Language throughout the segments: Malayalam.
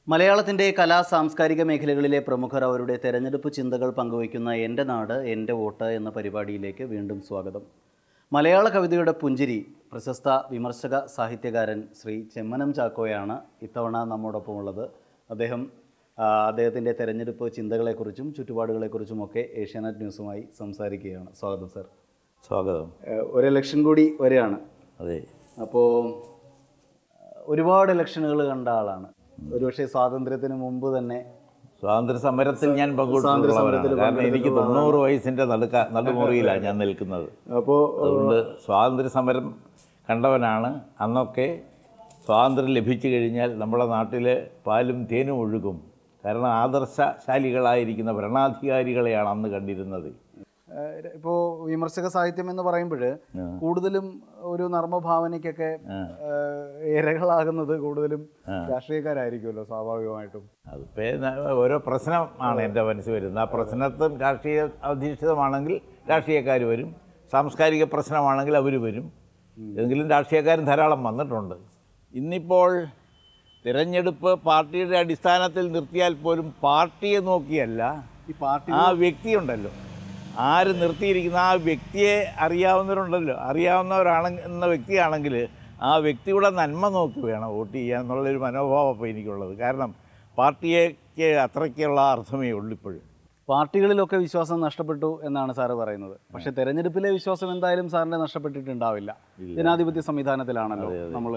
മലയാളത്തിൻ്റെ കലാ സാംസ്കാരിക മേഖലകളിലെ പ്രമുഖർ അവരുടെ തെരഞ്ഞെടുപ്പ് ചിന്തകൾ പങ്കുവയ്ക്കുന്ന എൻ്റെ നാട് എൻ്റെ വോട്ട് എന്ന പരിപാടിയിലേക്ക് വീണ്ടും സ്വാഗതം മലയാള കവിതയുടെ പുഞ്ചിരി പ്രശസ്ത വിമർശക സാഹിത്യകാരൻ ശ്രീ ചെമ്മനം ചാക്കോയാണ് ഇത്തവണ നമ്മോടൊപ്പം ഉള്ളത് അദ്ദേഹം ആ, അദ്ദേഹത്തിൻ്റെ തെരഞ്ഞെടുപ്പ് ചിന്തകളെക്കുറിച്ചും ചുറ്റുപാടുകളെക്കുറിച്ചുമൊക്കെ ഏഷ്യാനെറ്റ് ന്യൂസുമായി സംസാരിക്കുകയാണ് സ്വാഗതം സർ സ്വാഗതം ഏഹ് ഒരു ഇലക്ഷൻ കൂടി വരെയാണ് അതെ അപ്പോൾ ഒരുപാട് ഇലക്ഷനുകൾ കണ്ട ആളാണ് ഒരുപക്ഷെ സ്വാതന്ത്ര്യത്തിന് മുമ്പ് തന്നെ സ്വാതന്ത്ര്യ സമരത്തിൽ ഞാൻ പങ്കെടുത്തിട്ടുള്ളവരാണ് കാരണം എനിക്ക് തൊണ്ണൂറ് വയസ്സിന്റെ നടുക്ക നടുമുറിയിലാണ് ഞാൻ നിൽക്കുന്നത് അപ്പോൾ അതുകൊണ്ട് സ്വാതന്ത്ര്യ സമരം കണ്ടവനാണ് അന്നൊക്കെ സ്വാതന്ത്ര്യം ലഭിച്ചു കഴിഞ്ഞാൽ നമ്മുടെ നാട്ടിൽ പാലും തേനും ഒഴുകും കാരണം ആദർശശാലികളായിരിക്കുന്ന ഭരണാധികാരികളെയാണ് അന്ന് കണ്ടിരുന്നത് ഇപ്പോൾ വിമർശക സാഹിത്യം എന്ന് പറയുമ്പോൾ കൂടുതലും ഒരു നർമ്മഭാവനയ്ക്കൊക്കെ ഏഹ്, ഇരകളാകുന്നത് കൂടുതലും രാഷ്ട്രീയക്കാരായിരിക്കുമല്ലോ സ്വാഭാവികമായിട്ടും അതിപ്പോൾ ഓരോ പ്രശ്നമാണ് എൻ്റെ മനസ്സിൽ വരുന്നത് ആ പ്രശ്നത്തും രാഷ്ട്രീയ അധിഷ്ഠിതമാണെങ്കിൽ രാഷ്ട്രീയക്കാർ വരും സാംസ്കാരിക പ്രശ്നമാണെങ്കിൽ അവർ വരും എങ്കിലും രാഷ്ട്രീയക്കാരും ധാരാളം വന്നിട്ടുണ്ട് ഇന്നിപ്പോൾ തിരഞ്ഞെടുപ്പ് പാർട്ടിയുടെ അടിസ്ഥാനത്തിൽ നിർത്തിയാൽ പോലും പാർട്ടിയെ നോക്കിയല്ല ഈ പാർട്ടി ആ വ്യക്തിയുണ്ടല്ലോ ആര് നിർത്തിയിരിക്കുന്ന ആ വ്യക്തിയെ അറിയാവുന്നവരുണ്ടല്ലോ അറിയാവുന്നവരാണ് എന്ന വ്യക്തിയാണെങ്കിൽ ആ വ്യക്തിയുടെ നന്മ നോക്കി വേണം വോട്ട് ചെയ്യാൻ എന്നുള്ളൊരു മനോഭാവം അപ്പോൾ എനിക്കുള്ളത് കാരണം പാർട്ടിയേക്ക് അത്രയ്ക്കുള്ള അർത്ഥമേ ഉള്ളൂ ഇപ്പോഴും പാർട്ടികളിലൊക്കെ വിശ്വാസം നഷ്ടപ്പെട്ടു എന്നാണ് സാറ് പറയുന്നത് പക്ഷെ തെരഞ്ഞെടുപ്പിലെ വിശ്വാസം എന്തായാലും സാറിന് നഷ്ടപ്പെട്ടിട്ടുണ്ടാവില്ല ജനാധിപത്യ സംവിധാനത്തിലാണല്ലോ നമ്മൾ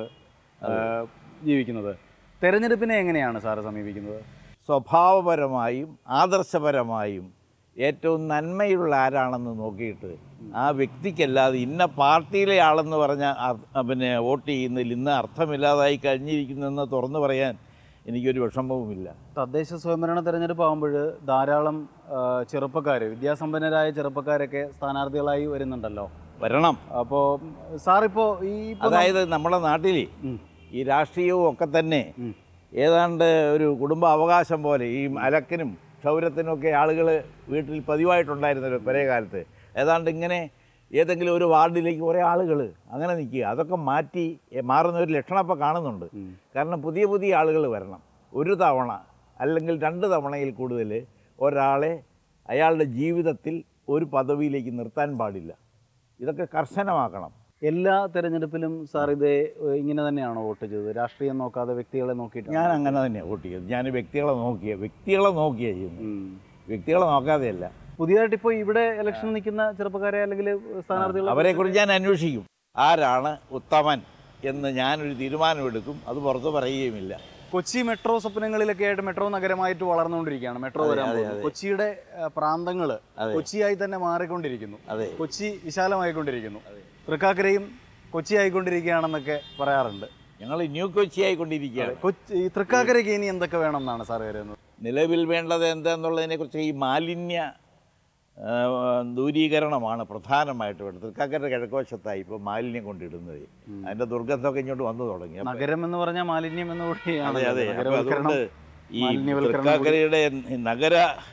ജീവിക്കുന്നത് തെരഞ്ഞെടുപ്പിനെ എങ്ങനെയാണ് സാറ് സമീപിക്കുന്നത് സ്വഭാവപരമായും ആദർശപരമായും ഏറ്റവും നന്മയുള്ള ആരാണെന്ന് നോക്കിയിട്ട് ആ വ്യക്തിക്കല്ലാതെ ഇന്ന പാർട്ടിയിലെ ആളെന്ന് പറഞ്ഞ അർ- പിന്നെ വോട്ട് ചെയ്യുന്നതിൽ ഇന്ന് അർത്ഥമില്ലാതായി കഴിഞ്ഞിരിക്കുന്നെന്ന് തുറന്നു പറയാൻ എനിക്കൊരു വിഷമവുമില്ല തദ്ദേശ സ്വയംഭരണ തെരഞ്ഞെടുപ്പ് ആകുമ്പോൾ ധാരാളം ചെറുപ്പക്കാർ വിദ്യാസമ്പന്നരായ ചെറുപ്പക്കാരൊക്കെ സ്ഥാനാർത്ഥികളായി വരുന്നുണ്ടല്ലോ വരണം അപ്പോൾ സാറിപ്പോൾ ഈ ഇപ്പൊ അതായത് നമ്മുടെ നാട്ടിൽ ഉം. ഈ രാഷ്ട്രീയവും ഒക്കെ തന്നെ ഉം. ഏതാണ്ട് ഒരു കുടുംബ അവകാശം പോലെ ഈ അലക്കിനും ക്ഷൗരത്തിനും ഒക്കെ ആളുകൾ വീട്ടിൽ പതിവായിട്ടുണ്ടായിരുന്നല്ലോ പഴയ കാലത്ത് ഏതാണ്ട് ഇങ്ങനെ ഏതെങ്കിലും ഒരു വാർഡിലേക്ക് കുറേ ആളുകൾ അങ്ങനെ നിൽക്കുക അതൊക്കെ മാറ്റി എ, മാറുന്ന ഒരു ലക്ഷണം ഇപ്പോൾ കാണുന്നുണ്ട് കാരണം പുതിയ പുതിയ ആളുകൾ വരണം ഒരു തവണ അല്ലെങ്കിൽ രണ്ട് തവണയിൽ കൂടുതൽ ഒരാളെ അയാളുടെ ജീവിതത്തിൽ ഒരു പദവിയിലേക്ക് നിർത്താൻ പാടില്ല ഇതൊക്കെ കർശനമാക്കണം എല്ലാ തെരഞ്ഞെടുപ്പിലും സാർ ഇത് ഇങ്ങനെ തന്നെയാണോ വോട്ട് ചെയ്തത് രാഷ്ട്രീയം നോക്കാതെ വ്യക്തികളെ നോക്കിയിട്ട് ഞാൻ അങ്ങനെ തന്നെയാണ് വോട്ട് ചെയ്തത് ഞാൻ വ്യക്തികളെ നോക്കിയ വ്യക്തികളെ നോക്കിയാണ് ചെയ്യുന്നത് വ്യക്തികളെ നോക്കാതെയല്ല പുതിയതായിട്ട് ഇപ്പോൾ ഇവിടെ ഇലക്ഷൻ നിൽക്കുന്ന ചെറുപ്പക്കാരെ അല്ലെങ്കിൽ സ്ഥാനാർത്ഥികളെ അവരെക്കുറിച്ച് ഞാൻ അന്വേഷിക്കും ആരാണ് ഉത്തമൻ എന്ന് ഞാനൊരു തീരുമാനമെടുക്കും അത് പുറത്ത് പറയുകയുമില്ല കൊച്ചി മെട്രോ സ്വപ്നങ്ങളിലൊക്കെ ആയിട്ട് മെട്രോ നഗരമായിട്ട് വളർന്നുകൊണ്ടിരിക്കുകയാണ് മെട്രോ വരാൻ പോകുന്നത് കൊച്ചിയുടെ കൊച്ചിയുടെ കൊച്ചിയായി തന്നെ മാറിക്കൊണ്ടിരിക്കുന്നു അതെ കൊച്ചി വിശാലമായിക്കൊണ്ടിരിക്കുന്നു തൃക്കാക്കരയും കൊച്ചി ആയിക്കൊണ്ടിരിക്കുകയാണെന്നൊക്കെ പറയാറുണ്ട് ഞങ്ങൾ ന്യൂ കൊച്ചി ആയിക്കൊണ്ടിരിക്കുകയാണ് കൊച്ചി ഈ തൃക്കാക്കരയ്ക്ക് ഇനി എന്തൊക്കെ വേണം എന്നാണ് സാർ കരുതുന്നത് നിലവിൽ വേണ്ടത് എന്താണെന്നുള്ളതിനെക്കുറിച്ച് ഈ മാലിന്യ ആ, ദൂരീകരണമാണ് പ്രധാനമായിട്ട് വേണ്ടത് തൃക്കാക്കര കിഴക്കുവശത്തായി ഇപ്പോൾ മാലിന്യം കൊണ്ടിടുന്നത് അതിൻ്റെ ദുർഗന്ധമൊക്കെ ഇങ്ങോട്ട് വന്നു തുടങ്ങി അപ്പോൾ നഗരം എന്ന് പറഞ്ഞാൽ മാലിന്യം എന്ന് കൂടിയാണ് അതെ അതെ അപ്പോൾ നഗരവൽക്കരണം അതുകൊണ്ട് ഈ മാലിന്യവൽക്കരണം തൃക്കാക്കരയുടെ നഗര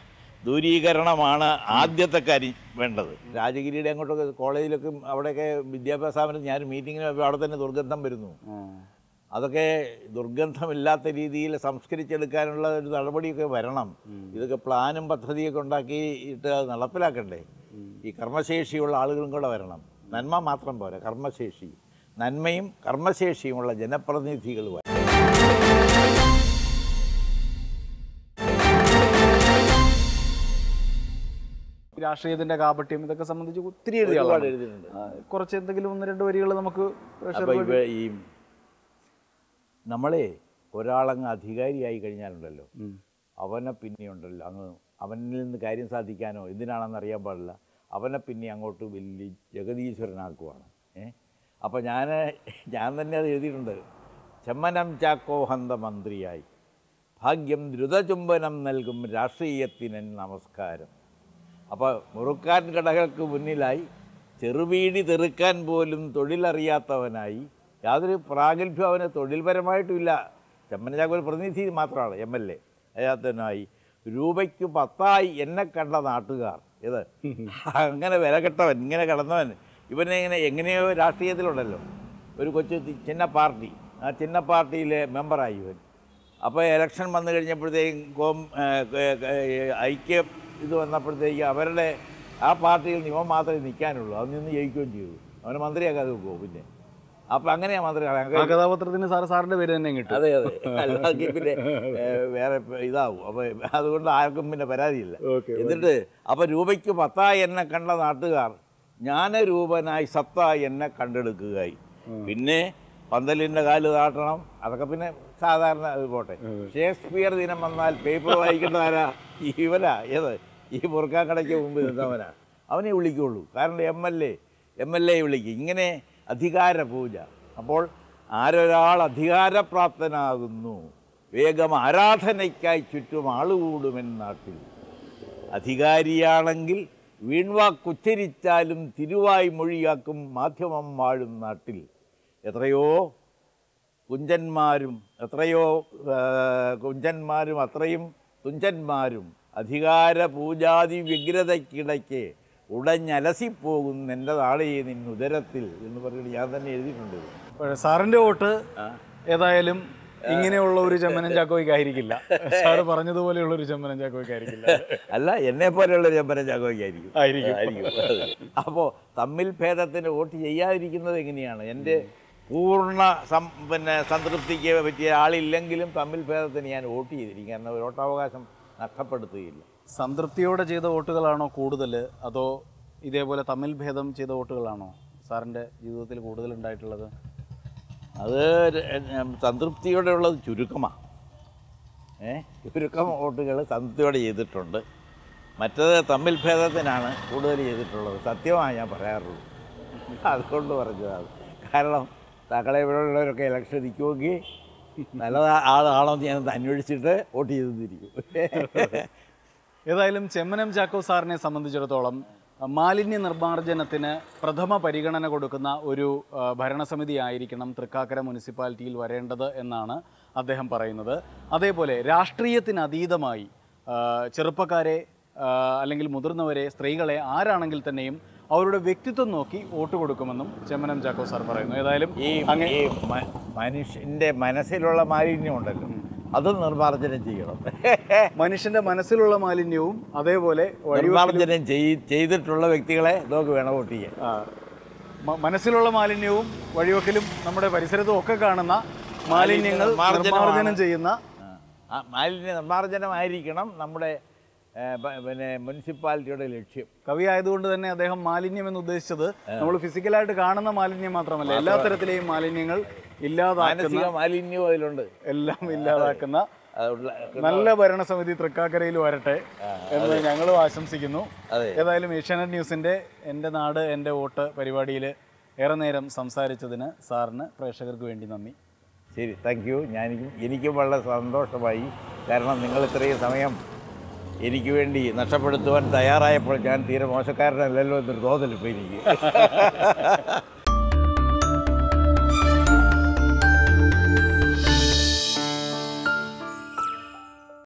ദൂരീകരണമാണ് ആദ്യത്തെ കാര്യം വേണ്ടത് രാജഗിരിയുടെ അങ്ങോട്ടൊക്കെ കോളേജിലൊക്കെ അവിടെയൊക്കെ വിദ്യാഭ്യാസ സ്ഥാപനത്തിൽ ഞാൻ മീറ്റിങ്ങിന് പോയപ്പോൾ അവിടെ തന്നെ ദുർഗന്ധം വരുന്നു ആ. അതൊക്കെ ദുർഗന്ധമില്ലാത്ത രീതിയിൽ സംസ്കരിച്ചെടുക്കാനുള്ള ഒരു നടപടിയൊക്കെ വരണം ഇതൊക്കെ പ്ലാനും പദ്ധതിയൊക്കെ ഉണ്ടാക്കിയിട്ട് അത് നടപ്പിലാക്കണ്ടേ ഈ കർമ്മശേഷിയുള്ള ആളുകളും കൂടെ വരണം നന്മ മാത്രം പോരാ കർമ്മശേഷി നന്മയും കർമ്മശേഷിയുമുള്ള ജനപ്രതിനിധികൾ വരണം രാഷ്ട്രീയത്തിന്റെ കാപട്യം ഇതൊക്കെ സംബന്ധിച്ച് ഒത്തിരി എഴുതിയ ഒരുപാട് ആളാണ്. എഴുതിയിട്ടുണ്ട് ആ, കുറച്ച് എന്തെങ്കിലും ഒന്ന് രണ്ട് വരികൾ നമുക്ക് പ്രേക്ഷകർക്ക് അപ്പോൾ ഇവ ഈ നമ്മളെ ഒരാളങ്ങ് അധികാരിയായി കഴിഞ്ഞാലുണ്ടല്ലോ അവനെ പിന്നെ ഉണ്ടല്ലോ അങ്ങ് അവനിൽ നിന്ന് കാര്യം സാധിക്കാനോ എന്തിനാണെന്ന് അറിയാൻ പാടില്ല അവനെ പിന്നെ അങ്ങോട്ട് വലിയ ജഗതീശ്വരനാക്കുവാണ് ഏ അപ്പോൾ ഞാൻ ഞാൻ തന്നെ അത് എഴുതിയിട്ടുണ്ട് ചെമ്മനം ചാക്കോ ഹന്ത മന്ത്രിയായി ഭാഗ്യം ദ്രുതചുംബനം നൽകും രാഷ്ട്രീയത്തിന് നമസ്കാരം അപ്പോൾ മുറുക്കാൻ കടകൾക്ക് മുന്നിലായി ചെറുവീടി തെറുക്കാൻ പോലും തൊഴിലറിയാത്തവനായി യാതൊരു പ്രാഗൽഭ്യം അവന് തൊഴിൽപരമായിട്ടുമില്ല ചെമ്മനചാക്കോ ഒരു പ്രതിനിധി മാത്രമാണ് എം എൽ എ അതിനകത്തനായി രൂപയ്ക്ക് പത്തായി എന്നെ കണ്ട നാട്ടുകാർ ഇത് അങ്ങനെ വില കെട്ടവൻ ഇങ്ങനെ കിടന്നവൻ ഇവനെ ഇങ്ങനെ എങ്ങനെയോ രാഷ്ട്രീയത്തിലുണ്ടല്ലോ ഒരു കൊച്ചു തി- ചിന്ന പാർട്ടി ആ ചിന്ന പാർട്ടിയിലെ മെമ്പറായി ഇവൻ അപ്പോൾ ഇലക്ഷൻ വന്നു കഴിഞ്ഞപ്പോഴത്തേക്കും കോം ഏ, ഏ, ഏ, ഐക്യ ഇത് വന്നപ്പോഴത്തേക്ക് അവരുടെ ആ പാർട്ടിയിൽ നിന്ന് ഇവൻ മാത്രമേ നിൽക്കാനുള്ളൂ അത് നിന്ന് ജയിക്കുകയും ചെയ്തു അവനെ മന്ത്രിയാക്കാതെ വെക്കുമോ പിന്നെ അപ്പം അങ്ങനെയാ മന്ത്രി ആ കഥാപാത്രത്തിന് സാറ് സാറിന്റെ പേര് തന്നെ കിട്ടും അതെ അതെ അല്ലാതെ പിന്നെ ഏ, വേറെ പ- ഇതാവും അപ്പോൾ അതുകൊണ്ട് ആർക്കും പിന്നെ പരാതിയില്ല ഓക്കെ എന്നിട്ട് അപ്പം രൂപയ്ക്ക് പത്തായി എന്നെ കണ്ട നാട്ടുകാർ ജ്ഞാനരൂപനായി സത്തായി എന്നെ കണ്ടെടുക്കുകയായി പിന്നെ പന്തലിൻ്റെ കാല് താട്ടണം അതൊക്കെ പിന്നെ സാധാരണ അത് പോട്ടെ ഷേക്സ്പിയർ ദിനം വന്നാൽ പേപ്പർ വായിക്കുന്നവരാ ഇവനാ ഏത് ഈ മുറുക്കാക്കടയ്ക്ക് മുമ്പ് നിന്നവനാ അവനെ വിളിക്കുള്ളൂ കാരണം M L A M L A വിളിക്കും ഇങ്ങനെ അധികാര പൂജ അപ്പോൾ ആരൊരാൾ അധികാരപ്രാപ്തനാകുന്നു വേഗം ആരാധനയ്ക്കായി ചുറ്റും ആളുകൂടുമെൻ നാട്ടിൽ അധികാരിയാണെങ്കിൽ വീൺവാക്കുച്ചരിച്ചാലും തിരുവായ് മൊഴിയാക്കും മാധ്യമം വാഴും നാട്ടിൽ എത്രയോ കുഞ്ചന്മാരും എത്രയോ ആ, കുഞ്ചന്മാരും അത്രയും തുഞ്ചന്മാരും അധികാര പൂജാതി വ്യഗ്രതയ്ക്കിടയ്ക്ക് ഉടഞ്ഞലസിപ്പോകുന്ന എൻ്റെ നാളെ നിൻ ഉദരത്തിൽ എന്ന് പറഞ്ഞിട്ട് ഞാൻ തന്നെ എഴുതിയിട്ടുണ്ട് ഇത്. പക്ഷേ സാറിന്റെ വോട്ട് ഏതായാലും ഇങ്ങനെയുള്ള ഒരു ചെമ്മനം ചാക്കോയ്ക്ക് ആയിരിക്കില്ല സാറ് പറഞ്ഞതുപോലെയുള്ള ഒരു ചെമ്മനം ചാക്കോയ്ക്ക് ആയിരിക്കില്ല അല്ല എന്നെ പോലെയുള്ള ചെമ്പനം ചാക്കോയ്ക്കായിരിക്കും ആയിരിക്കും. ആയിരിക്കും അപ്പോൾ തമ്മിൽ ഭേദത്തിന് വോട്ട് ചെയ്യാതിരിക്കുന്നത് എങ്ങനെയാണ് എൻ്റെ പൂർണ്ണ സം പിന്നെ സംതൃപ്തിക്ക് പറ്റിയ ആളില്ലെങ്കിലും തമ്മിൽ ഭേദത്തിന് ഞാൻ വോട്ട് ചെയ്തിരിക്കും കാരണം വോട്ടവകാശം നഷ്ടപ്പെടുത്തുകയില്ല സംതൃപ്തിയോടെ ചെയ്ത വോട്ടുകളാണോ കൂടുതൽ അതോ ഇതേപോലെ തമ്മിൽ ഭേദം ചെയ്ത വോട്ടുകളാണോ സാറിന്റെ ജീവിതത്തിൽ കൂടുതൽ ഉണ്ടായിട്ടുള്ളത് അത് ര- ഉം, സംതൃപ്തിയോടെ ഉള്ളത് ചുരുക്കമാണ് ഏ ചുരുക്കം വോട്ടുകൾ സംതൃപ്തിയോടെ ചെയ്തിട്ടുണ്ട് മറ്റത് തമ്മിൽ ഭേദത്തിനാണ് കൂടുതൽ ചെയ്തിട്ടുള്ളത് സത്യമാണ് ഞാൻ പറയാറുള്ളൂ അതുകൊണ്ട് പറഞ്ഞതാണ് കാരണം താക്കളെ ഇവിടെയുള്ളവരൊക്കെ ഇലക്ഷൻ നിൽക്കുമെങ്കിൽ നല്ല ആളാണോ എന്ന് ഞാൻ അന്വേഷിച്ചിട്ട് വോട്ട് ചെയ്തിരിക്കും ഏതായാലും ചെമ്മനം ചാക്കോ സാറിനെ സംബന്ധിച്ചിടത്തോളം അഹ്, മാലിന്യ നിർമ്മാർജ്ജനത്തിന് പ്രഥമ പരിഗണന കൊടുക്കുന്ന ഒരു അഹ്, ഭരണസമിതി ആയിരിക്കണം തൃക്കാക്കര മുനിസിപ്പാലിറ്റിയിൽ വരേണ്ടത് എന്നാണ് അദ്ദേഹം പറയുന്നത് അതേപോലെ രാഷ്ട്രീയത്തിന് അതീതമായി അഹ്, ചെറുപ്പക്കാരെ അഹ്, അല്ലെങ്കിൽ മുതിർന്നവരെ സ്ത്രീകളെ ആരാണെങ്കിൽ തന്നെയും അവരുടെ വ്യക്തിത്വം നോക്കി വോട്ട് കൊടുക്കുമെന്നും ചെമ്മനം ചാക്കോ സാർ പറയുന്നു ഏതായാലും ഈ ഈ മ- മനുഷ്യൻ്റെ മനസ്സിലുള്ള മാലിന്യം ഉണ്ടല്ലോ അത് നിർമ്മാർജ്ജനം ചെയ്യണം മനുഷ്യന്റെ മനസ്സിലുള്ള മാലിന്യവും അതേപോലെ വഴി നിർമ്മാർജ്ജനം ചെയ്- ചെയ്തിട്ടുള്ള വ്യക്തികളെ നമുക്ക് വേണം വോട്ട് ചെയ്യാൻ ആ, മ- മനസ്സിലുള്ള മാലിന്യവും വഴിവെക്കലും നമ്മുടെ പരിസരത്തും ഒക്കെ കാണുന്ന മാലിന്യങ്ങൾ നിർമ്മാർജ്ജനമാണ്. നിർമ്മാർജ്ജനം ചെയ്യുന്ന ആ. ആ മാലിന്യ നിർമ്മാർജ്ജനമായിരിക്കണം നമ്മുടെ ഏ, പ- പിന്നെ മുനിസിപ്പാലിറ്റിയുടെ ലക്ഷ്യം കവി ആയതുകൊണ്ട് തന്നെ അദ്ദേഹം മാലിന്യം എന്ന് ഉദ്ദേശിച്ചത് നമ്മൾ ഫിസിക്കലായിട്ട് കാണുന്ന മാലിന്യം മാത്രമല്ല എല്ലാ തരത്തിലെയും മാലിന്യങ്ങൾ ഇല്ലാതാക്കുന്ന മാനസിക മാലിന്യവും അതിലുണ്ട് എല്ലാം ഇല്ലാതാക്കുന്ന അതുള്ള നല്ല ഭരണസമിതി തൃക്കാക്കരയിൽ വരട്ടെ എന്ന് ഞങ്ങളും ആശംസിക്കുന്നു അതെ. ഏതായാലും ഏഷ്യാനെറ്റ് ന്യൂസിന്റെ എൻ്റെ നാട് എൻ്റെ വോട്ട് പരിപാടിയിൽ ഏറെ നേരം സംസാരിച്ചതിന് സാറിന് പ്രേക്ഷകർക്ക് വേണ്ടി നന്ദി ശരി താങ്ക് യു ഞാൻ എനിക്കും വളരെ സന്തോഷമായി കാരണം നിങ്ങൾ ഇത്രയും സമയം എനിക്ക് വേണ്ടി നഷ്ടപ്പെടുത്തുവാൻ തയ്യാറായപ്പോൾ ഞാൻ തീരെ മോശക്കാരനല്ലല്ലോ എന്നൊരു തോന്നൽ ഇപ്പോൾ എനിക്ക്